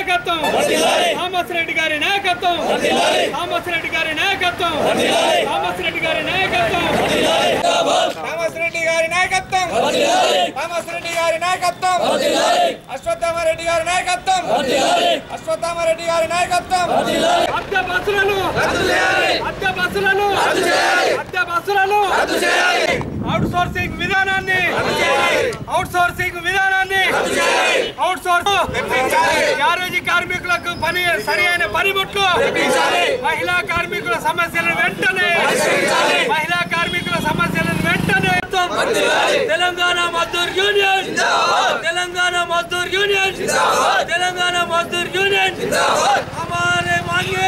నాయకత్వం థామస్ రెడ్డి గారి నాయకత్వం థామస్ రెడ్డి గారి నాయకత్వం థామస్ రెడ్డి గారి నాయకత్వం థామస్ రెడ్డి గారి నాయకత్వం థామస్ రెడ్డి గారి నాయకత్వం అశ్వత్థామ రెడ్డి గారి నాయకత్వం అశ్వత్థామ రెడ్డి గారి నాయకత్వం అద్దె బస్సులను అద్దె బస్సులను అద్దె బస్సులను అవుట్ సోర్సింగ్ విధానాన్ని అవుట్ సోర్సింగ్ విధానాన్ని అవుట్ సోర్స్ గ్యారేజీ కార్మికులకు పని సరి అయిన పనిముట్లు మహిళా కార్మికుల సమస్యలను వెంటనే మహిళా కార్మికుల సమస్యలను వెంటనే Telangana Mazdoor union Telangana Mazdoor union Telangana Mazdoor union हमारे मांगे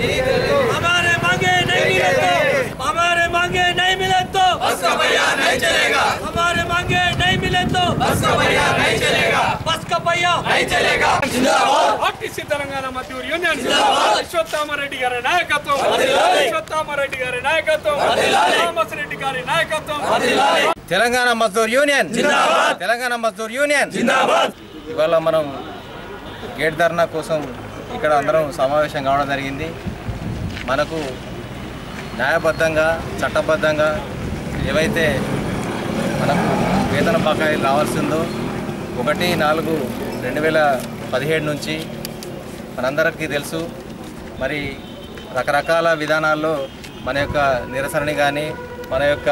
हमारे मांगे नहीं मिले तो हमारे मांगे नहीं मिले तो बस का भैया नहीं चलेगा हमारे मांगे नहीं मिले तो बस का भैया नहीं चलेगा बस का भैया नहीं चलेगा ఆర్టీసీ తెలంగాణ మధ్యూర్ యూనియన్ అశ్వత్థామరెడ్డి గారి నాయకత్వం అశ్వత్థామరెడ్డి గారి నాయకత్వం థామస్ రెడ్డి గారి నాయకత్వం తెలంగాణ మజ్దూర్ యూనియన్ తెలంగాణ మజ్దూర్ యూనియన్ ఇవాళ మనం గేట్ ధర్నా కోసం ఇక్కడ అందరం సమావేశం కావడం జరిగింది మనకు న్యాయబద్ధంగా చట్టబద్ధంగా ఏవైతే మనకు వేతన బకాయిలు రావాల్సిందో ఒకటి నాలుగు రెండు వేల పదిహేడు నుంచి మనందరికీ తెలుసు మరి రకరకాల విధానాల్లో మన యొక్క నిరసనని కానీ మన యొక్క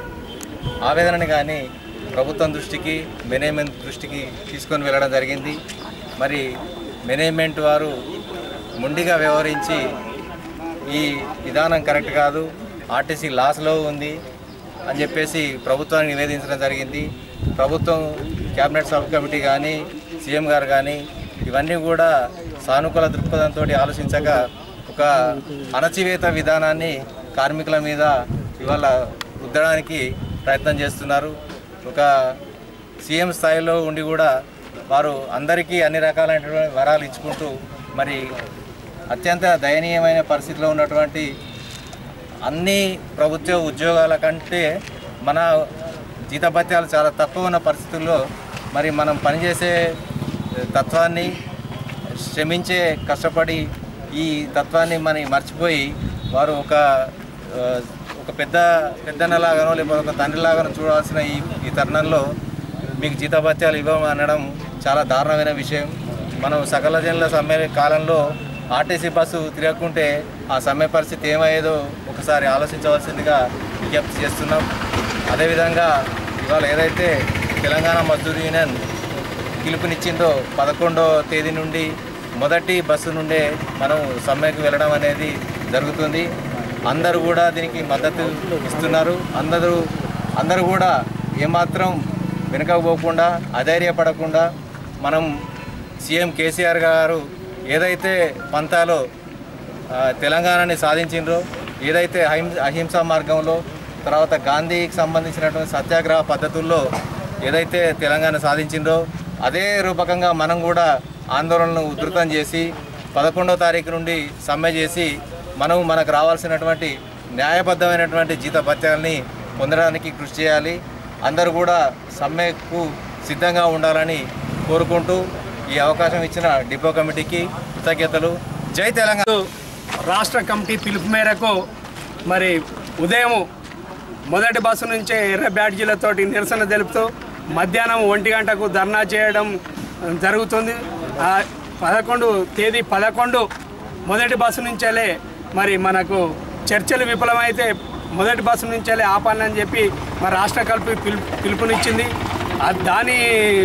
ఆవేదనని కానీ ప్రభుత్వం దృష్టికి మేనేజ్మెంట్ దృష్టికి తీసుకొని వెళ్ళడం జరిగింది మరి మేనేజ్మెంట్ వారు మొండిగా వ్యవహరించి ఈ విధానం కరెక్ట్ కాదు ఆర్టీసీ లాస్లో ఉంది అని చెప్పేసి ప్రభుత్వాన్ని నివేదించడం జరిగింది ప్రభుత్వం క్యాబినెట్ సబ్ కమిటీ కానీ సీఎం గారు కానీ ఇవన్నీ కూడా సానుకూల దృక్పథంతో ఆలోచించక ఒక అణచివేత విధానాన్ని కార్మికుల మీద ఇవాళ రుద్దడానికి ప్రయత్నం చేస్తున్నారు ఒక సీఎం స్థాయిలో ఉండి కూడా వారు అందరికీ అన్ని రకాలైనటువంటి వరాలు ఇచ్చుకుంటూ మరి అత్యంత దయనీయమైన పరిస్థితిలో ఉన్నటువంటి అన్ని ప్రభుత్వ ఉద్యోగాల కంటే మన జీతభత్యాలు చాలా తక్కువ ఉన్న పరిస్థితుల్లో మరి మనం పనిచేసే తత్వాన్ని శ్రమించే కష్టపడి ఈ తత్వాన్ని మనం మర్చిపోయి వారు ఒక ఆ, ఒక పెద్ద పెద్దన్నలాగానో లేకపోతే ఒక తండ్రిలాగానో చూడాల్సిన ఈ ఈ తరుణంలో మీకు జీతభత్యాలు ఇవ్వడం అనడం చాలా దారుణమైన విషయం మనం సకల జనుల సమ్మె కాలంలో ఆర్టీసీ బస్సు తిరగకుంటే ఆ సమ్మె పరిస్థితి ఏమయ్యేదో ఒకసారి ఆలోచించవలసిందిగా విజ్ఞప్తి చేస్తున్నాం అదేవిధంగా ఇవాళ ఏదైతే తెలంగాణ మజ్దూర్ యూనియన్ పిలుపునిచ్చిందో పదకొండో తేదీ నుండి మొదటి బస్సు నుండే మనం సమ్మెకు వెళ్ళడం అనేది జరుగుతుంది అందరూ కూడా దీనికి మద్దతు ఇస్తున్నారు అందరూ అందరూ కూడా ఏమాత్రం వెనుకపోకుండా అధైర్యపడకుండా మనం సీఎం కేసీఆర్ గారు ఏదైతే పంతాలో ఆ, తెలంగాణని సాధించిండ్రో ఏదైతే అహిం అహింసా మార్గంలో తర్వాత గాంధీకి సంబంధించినటువంటి సత్యాగ్రహ పద్ధతుల్లో ఏదైతే తెలంగాణ సాధించిందో అదే రూపకంగా మనం కూడా ఆందోళనను ఉధృతం చేసి పదకొండో తారీఖు నుండి సమ్మె చేసి మనం మనకు రావాల్సినటువంటి న్యాయబద్ధమైనటువంటి జీత భత్యాలని పొందడానికి కృషి చేయాలి అందరూ కూడా సమ్మెకు సిద్ధంగా ఉండాలని కోరుకుంటూ ఈ అవకాశం ఇచ్చిన డిపో కమిటీకి కృతజ్ఞతలు జై తెలంగాణ రాష్ట్ర కమిటీ పిలుపు మేరకు మరి ఉదయం మొదటి బస్సు నుంచే ఎర్ర బ్యాడ్జీలతోటి నిరసన తెలుపుతూ మధ్యాహ్నం ఒంటి గంటకు ధర్నా చేయడం జరుగుతుంది ఆ పదకొండు తేదీ పదకొండు మొదటి బస్సు నుంచేలే మరి మనకు చర్చలు విఫలమైతే మొదటి బస్సు నుంచేలే ఆపాలని చెప్పి మరి రాష్ట్ర కల్పి పిలుపు పిలుపునిచ్చింది ఆ దాని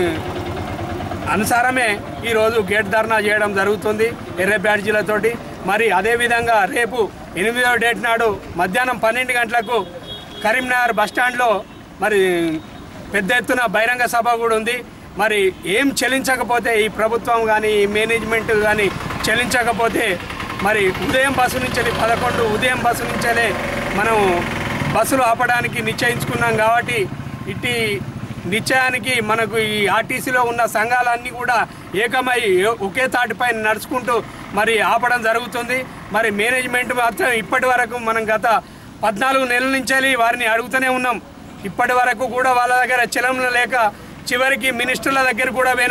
అనుసారమే ఈరోజు గేట్ ధర్నా చేయడం జరుగుతుంది ఎర్ర బ్యాడ్జీలతోటి మరి అదేవిధంగా రేపు ఎనిమిదవ డేట్ నాడు మధ్యాహ్నం పన్నెండు గంటలకు కరీంనగర్ బస్టాండ్లో మరి పెద్ద ఎత్తున బహిరంగ సభ కూడా ఉంది మరి ఏం చెల్లించకపోతే ఈ ప్రభుత్వం కానీ ఈ మేనేజ్మెంట్ కానీ చెల్లించకపోతే మరి ఉదయం బస్సు నుంచి పదకొండు ఉదయం బస్సు నుంచే మనం బస్సులు ఆపడానికి నిశ్చయించుకున్నాం కాబట్టి ఇట్టి నిశ్చయానికి మనకు ఈ ఆర్టీసీలో ఉన్న సంఘాలన్నీ కూడా ఏకమై ఒకే తాటిపై నడుచుకుంటూ మరి ఆపడం జరుగుతుంది మరి మేనేజ్మెంట్ మాత్రం ఇప్పటి వరకు మనం గత పద్నాలుగు నెలల నుంచి వారిని అడుగుతూనే ఉన్నాం ఇప్పటి వరకు కూడా వాళ్ళ దగ్గర చలంలో లేక చివరికి మినిస్టర్ల దగ్గర కూడా పోయినాం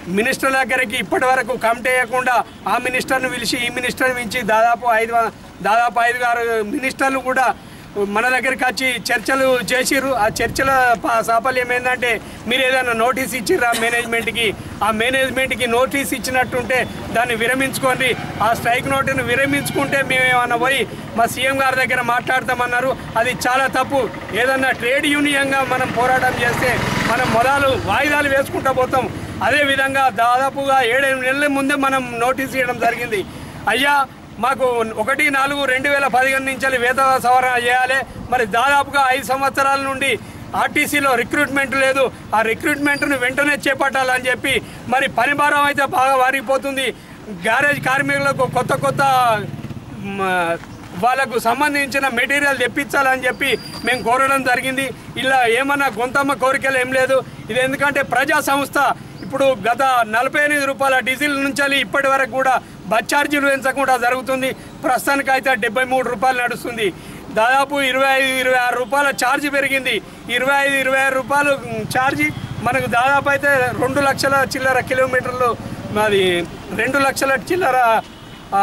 మినిస్టర్ దగ్గరికి ఇప్పటి వరకు కమిటీ వేయకుండా ఆ మినిస్టర్ను పిలిచి ఈ మినిస్టర్ని పిలిచి దాదాపు ఐదు వ- దాదాపు ఐదు ఆరు మినిస్టర్లు కూడా మన దగ్గరికి వచ్చి చర్చలు చేసిర్రు ఆ చర్చల ప- సాఫల్యం ఏంటంటే మీరు ఏదైనా నోటీస్ ఇచ్చిర్రు ఆ మేనేజ్మెంట్కి ఆ మేనేజ్మెంట్కి నోటీస్ ఇచ్చినట్టుంటే దాన్ని విరమించుకోండి ఆ స్ట్రైక్ నోటును విరమించుకుంటే మేము ఏమన్నా పోయి మా సీఎం గారి దగ్గర మాట్లాడతామన్నారు అది చాలా తప్పు ఏదన్నా ట్రేడ్ యూనియన్గా మనం పోరాటం చేస్తే మనం మొదలు వాయిదాలు వేసుకుంటూ పోతాం అదేవిధంగా దాదాపుగా ఏడెనిమిది నెలల ముందే మనం నోటీస్ ఇవ్వడం జరిగింది అయ్యా మాకు ఒకటి నాలుగు రెండు వేల పదిహేను నుంచి వేతన సవరణ చేయాలి మరి దాదాపుగా ఐదు సంవత్సరాల నుండి ఆర్టీసీలో రిక్రూట్మెంట్ లేదు ఆ రిక్రూట్మెంట్ను వెంటనే చేపట్టాలని చెప్పి మరి పని భారం అయితే బాగా వారిపోతుంది గ్యారేజ్ కార్మికులకు కొత్త కొత్త మ, వాళ్ళకు సంబంధించిన మెటీరియల్ తెప్పించాలని చెప్పి మేము కోరడం జరిగింది ఇలా ఏమన్నా గొంతమ్మ కోరికలు ఏం లేదు ఇది ఎందుకంటే ప్రజా సంస్థ ఇప్పుడు గత నలభై ఎనిమిది రూపాయల డీజిల్ నుంచి ఇప్పటి వరకు కూడా బస్ ఛార్జీలు పెంచకుండా జరుగుతుంది ప్రస్తుతానికి అయితే డెబ్బై మూడు రూపాయలు నడుస్తుంది దాదాపు ఇరవై ఐదు ఇరవై ఆరు రూపాయల ఛార్జ్ పెరిగింది ఇరవై ఐదు ఇరవై ఆరు రూపాయలు మ్, ఛార్జీ మనకు దాదాపు అయితే రెండు లక్షల చిల్లర కిలోమీటర్లు అది రెండు లక్షల చిల్లర ఆ,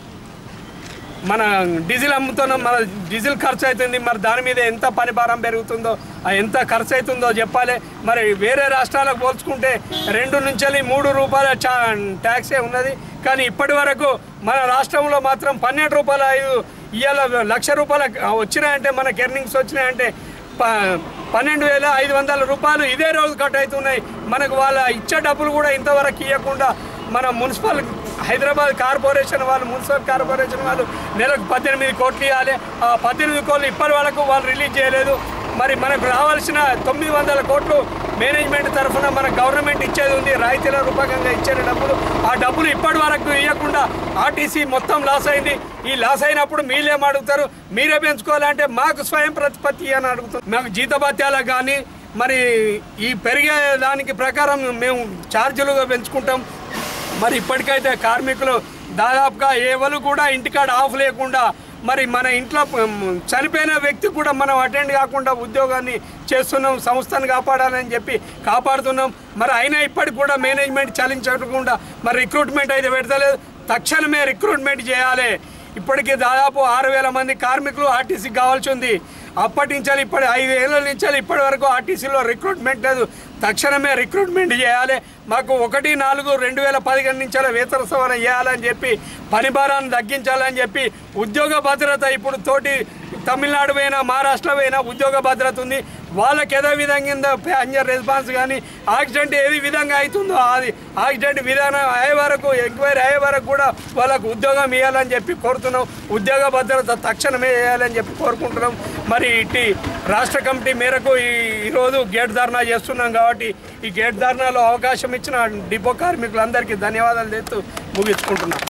మన డీజిల్ అమ్ముతున్నాం మన డీజిల్ ఖర్చు అవుతుంది మరి దాని మీద ఎంత పని భారం పెరుగుతుందో ఆ ఎంత ఖర్చు అవుతుందో చెప్పాలి మరి వేరే రాష్ట్రాలకు పోల్చుకుంటే రెండు నుంచి మూడు రూపాయల చా ట్యాక్సే ఉన్నది కానీ ఇప్పటి వరకు మన రాష్ట్రంలో మాత్రం పన్నెండు రూపాయల ఐదు ఇవాళ లక్ష రూపాయల వచ్చినాయంటే మనకి ఎర్నింగ్స్ వచ్చినాయంటే ప పన్నెండు వేల ఐదు వందల రూపాయలు ఇదే రోజు కట్ అవుతున్నాయి మనకు వాళ్ళ ఇచ్చే డబ్బులు కూడా ఇంతవరకు ఇవ్వకుండా మన మున్సిపల్ హైదరాబాద్ కార్పొరేషన్ వాళ్ళు మున్సిపల్ కార్పొరేషన్ వాళ్ళు నెలకు పద్దెనిమిది కోట్లు ఇవ్వాలి ఆ పద్దెనిమిది కోట్లు ఇప్పటి వరకు వాళ్ళు రిలీజ్ చేయలేదు మరి మనకు రావాల్సిన తొమ్మిది వందల కోట్లు మేనేజ్మెంట్ తరఫున మన గవర్నమెంట్ ఇచ్చేది ఉంది రాయితీల రూపకంగా ఇచ్చే డబ్బులు ఆ డబ్బులు ఇప్పటి వరకు ఇవ్వకుండా ఆర్టీసీ మొత్తం లాస్ అయింది ఈ లాస్ అయినప్పుడు మీరేం అడుగుతారు మీరే పెంచుకోవాలంటే మాకు స్వయం ప్రతిపత్తి అని అడుగుతాం మాకు జీతభత్యాలకు కానీ మరి ఈ పెరిగే దానికి ప్రకారం మేము ఛార్జీలుగా పెంచుకుంటాం మరి ఇప్పటికైతే కార్మికులు దాదాపుగా ఎవరు కూడా ఇంటికాడ ఆఫ్ లేకుండా మరి మన ఇంట్లో ఉమ్, చనిపోయిన వ్యక్తి కూడా మనం అటెండ్ కాకుండా ఉద్యోగాన్ని చేస్తున్నాం సంస్థను కాపాడాలని చెప్పి కాపాడుతున్నాం మరి అయినా ఇప్పటికి కూడా మేనేజ్మెంట్ చలించకుండా మరి రిక్రూట్మెంట్ అయితే పెడతలేదు తక్షణమే రిక్రూట్మెంట్ చేయాలి ఇప్పటికీ దాదాపు ఆరు వేల మంది కార్మికులు ఆర్టీసీకి కావాల్సి ఉంది అప్పటి నుంచి ఇప్పటి ఐదు ఏళ్ళ నుంచి ఇప్పటి వరకు ఆర్టీసీలో రిక్రూట్మెంట్ లేదు తక్షణమే రిక్రూట్మెంట్ చేయాలి మాకు ఒకటి నాలుగు రెండు వేల పదిహేను నుంచి వేతన సవరణ చేయాలని చెప్పి పని భారాన్ని తగ్గించాలని చెప్పి ఉద్యోగ భద్రత ఇప్పుడు తోటి తమిళనాడు పోయినా మహారాష్ట్ర పోయినా ఉద్యోగ భద్రత ఉంది వాళ్ళకి ఏదో విధంగా ప్యాసింజర్ రెస్పాన్స్ కానీ యాక్సిడెంట్ ఏది విధంగా అవుతుందో అది యాక్సిడెంట్ విధానం అయ్యే వరకు ఎంక్వైరీ అయ్యే వరకు కూడా వాళ్ళకు ఉద్యోగం ఇవ్వాలని చెప్పి కోరుతున్నాం ఉద్యోగ భద్రత తక్షణమే వేయాలని చెప్పి కోరుకుంటున్నాం మరి ఇటు రాష్ట్ర కమిటీ మేరకు ఈ ఈరోజు గేట్ ధర్నా చేస్తున్నాం కాబట్టి ఈ గేట్ ధర్నాలో అవకాశం ఇచ్చిన డిపో కార్మికులందరికీ ధన్యవాదాలు తెస్తూ ముగించుకుంటున్నాం